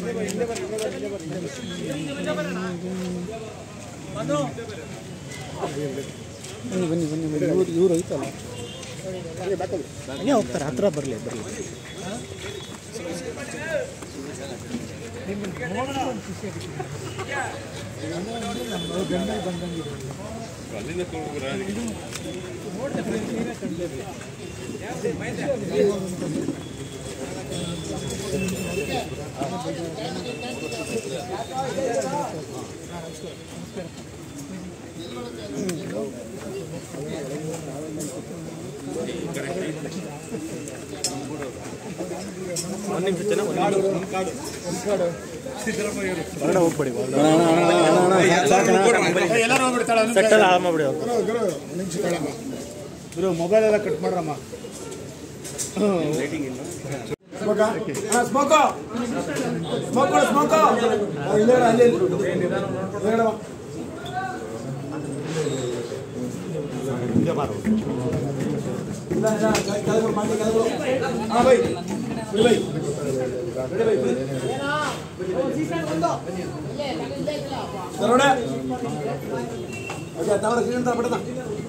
ಬನ್ನಿ ಬನ್ನಿ ಬನ್ನಿ ಬನ್ನಿ ಇವ್ರು ಇವ್ರು ಐತಲ್ಲ ಹಂಗೆ ಹೋಗ್ತಾರೆ ಹತ್ರ ಬರಲಿ ಬರಲಿ ಒಂದು ನಿಮಿಷ ಜನ ಹೊರಗಡೆ ಹೋಗ್ಬೇಡಿ ಸೆಟ್ಟಲ್ಲಿ ಹಾಳು ಮಾಡ್ಬಿಡಿ ಅವ್ರು ಗುರು ಮೊಬೈಲ್ ಎಲ್ಲ ಕಟ್ ಮಾಡ್ರಮ್ಮ ಸ್ಮೋಕ ಸ್ಮೋಕ ಸ್ಮೋಕ್ ಸ್ಮೋಕ ಇಲ್ಲ ಅಲ್ಲಿ ಹೇಳಮ್ಮ ಇಲ್ಲ ಇಲ್ಲ ಕೆಳಗೆ ಮಾಡಿ ಕೆಳಗೆ ಹಾಂ ಬೈ ಬಿಡಿ ಬೈ ಬಿಡಿ ಬೈ ಬಿಡಿ ತರೋಣ ಓಕೆ ತವರ ಶ್ರೀನಂತ ಬಿಡದ